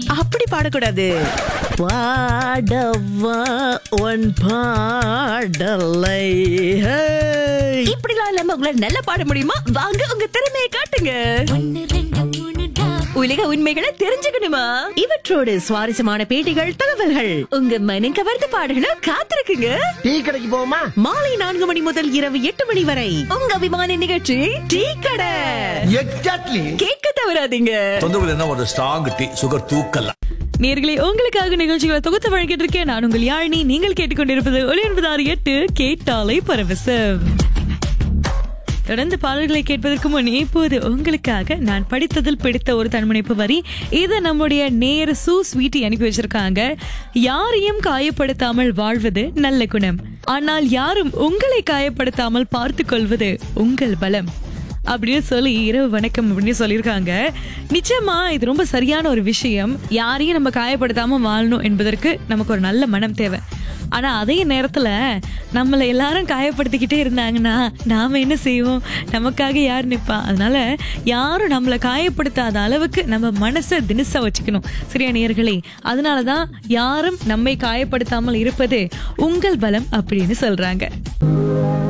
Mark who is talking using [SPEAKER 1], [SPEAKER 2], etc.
[SPEAKER 1] அப்படி பாடக்கூடாது பாடவா உன் பாடலை ஹே. இப்படிலாம் இல்லாம உங்களால நல்லா பாட முடியுமா வாங்க உங்க திறமையை காட்டுங்க உலக உண்மைகளை தெரிஞ்சுக்கணுமா இவற்றோடு சுவாரஸ்யமான பேட்டிகள் தகவல்கள் உங்க மனம் கவர்ந்த பாடல்கள் காத்திருக்குங்க
[SPEAKER 2] டீ கடைக்கு போவோமா
[SPEAKER 1] மாலை நான்கு மணி முதல் இரவு எட்டு மணி வரை உங்க அபிமான நிகழ்ச்சி டீ கடை
[SPEAKER 2] எக்ஸாக்ட்லி
[SPEAKER 1] கேட்க தவறாதீங்க
[SPEAKER 3] தொந்தரவு என்ன ஒரு ஸ்ட்ராங் டீ சுகர் தூக்கல
[SPEAKER 4] நேர்களே உங்களுக்காக நிகழ்ச்சிகளை தொகுத்து வழங்கிட்டு இருக்கேன் நான் உங்கள் யாழினி நீங்கள் கேட்டுக்கொண்டிருப்பது ஒளி என்பது ஆறு எட்டு கேட்டாலை பரவசம் தொடர்ந்து பாடல்களை கேட்பதற்கு முன் இப்போது உங்களுக்காக நான் படித்ததில் பிடித்த ஒரு தன்முனைப்பு வரி இதை நம்முடைய நேர் சு ஸ்வீட்டி அனுப்பி வச்சிருக்காங்க யாரையும் காயப்படுத்தாமல் வாழ்வது நல்ல குணம் ஆனால் யாரும் உங்களை காயப்படுத்தாமல் பார்த்து கொள்வது உங்கள் பலம் அப்படின்னு சொல்லி இரவு வணக்கம் அப்படின்னு சொல்லியிருக்காங்க நிச்சயமா இது ரொம்ப சரியான ஒரு விஷயம் யாரையும் நம்ம காயப்படுத்தாம வாழணும் என்பதற்கு நமக்கு ஒரு நல்ல மனம் தேவை ஆனா அதே நேரத்துல நம்மளை எல்லாரும் காயப்படுத்திக்கிட்டே இருந்தாங்கன்னா நாம என்ன செய்வோம் நமக்காக யார் நிப்பா அதனால யாரும் நம்மளை காயப்படுத்தாத அளவுக்கு நம்ம மனசை தினுசா வச்சுக்கணும் சரியா நேர்களே அதனாலதான் யாரும் நம்மை காயப்படுத்தாமல் இருப்பது உங்கள் பலம் அப்படின்னு சொல்றாங்க